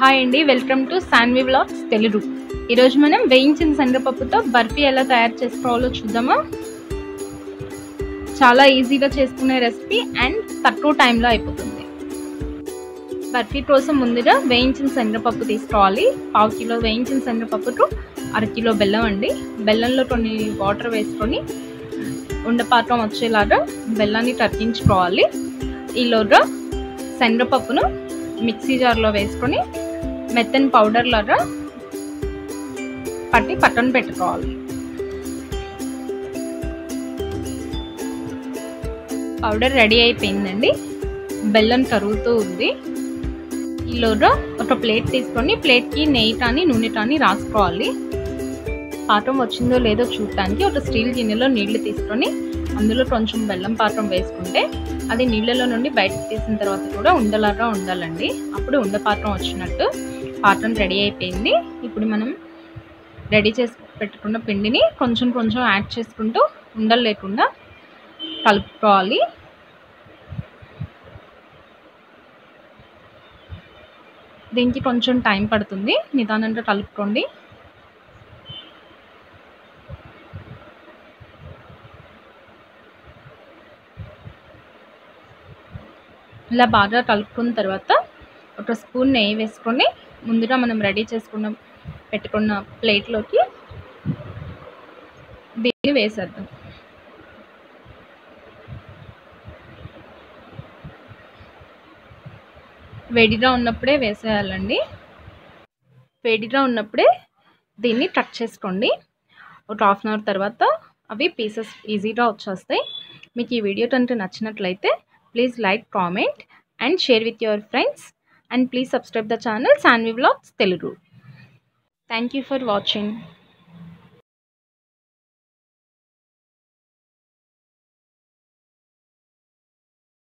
hi అండి welcome to Sanvi blogs Telugu ఈరోజు మనం వేయించిన శనగపప్పుతో బర్ఫీ ఎలా తయారు చేసుకోవాలో చూద్దామా చాలా ఈజీగా చేసుకునే రెసిపీ అండ్ తక్కువ టైంలో అయిపోతుంది బర్ఫీ కోసం ముందుగా వేయించిన శనగపప్పు తీసుకోవాలి పావు కిలో వేయించిన శనగపప్పుతో అరకిలో బెల్లం అండి బెల్లంలో కొన్ని వాటర్ వేసుకొని ఉండపాత్రం వచ్చేలాగా బెల్లాన్ని తగ్గించుకోవాలి ఈలోగా శనగపప్పును మిక్సీ జార్లో వేసుకొని మెత్తని పౌడర్ లాగా పట్టి పక్కన పెట్టుకోవాలి పౌడర్ రెడీ అయిపోయిందండి బెల్లం కరుగుతూ ఉంది ఈలోగా ఒక ప్లేట్ తీసుకొని ప్లేట్కి నెయ్యి కానీ నూనె కానీ రాసుకోవాలి పాత్రం వచ్చిందో లేదో చూడటానికి ఒక స్టీల్ గిన్నెలో నీళ్లు తీసుకొని అందులో కొంచెం బెల్లం పాత్రం వేసుకుంటే అది నీళ్ళలో నుండి బయటకు తీసిన తర్వాత కూడా ఉండలాగా ఉండాలండి అప్పుడు ఉండ పాత్రం వచ్చినట్టు పాత్రం రెడీ అయిపోయింది ఇప్పుడు మనం రెడీ చేసి పెట్టుకున్న పిండిని కొంచెం కొంచెం యాడ్ చేసుకుంటూ ఉండలు లేకుండా కలుపుకోవాలి దీనికి కొంచెం టైం పడుతుంది నిదానంగా కలుపుకోండి ఇలా బాగా కలుపుకున్న తర్వాత ఒక స్పూన్ నెయ్యి వేసుకొని ముందుగా మనం రెడీ చేసుకున్న పెట్టుకున్న ప్లేట్లోకి దీన్ని వేసేద్దాం వేడిగా ఉన్నప్పుడే వేసేయాలండి వేడిగా ఉన్నప్పుడే దీన్ని కట్ చేసుకోండి ఒక హాఫ్ అన్ అవర్ తర్వాత అవి పీసెస్ ఈజీగా వచ్చేస్తాయి మీకు ఈ వీడియో కనుక నచ్చినట్లయితే please like comment and share with your friends and please subscribe the channel sanvi vlogs telugu thank you for watching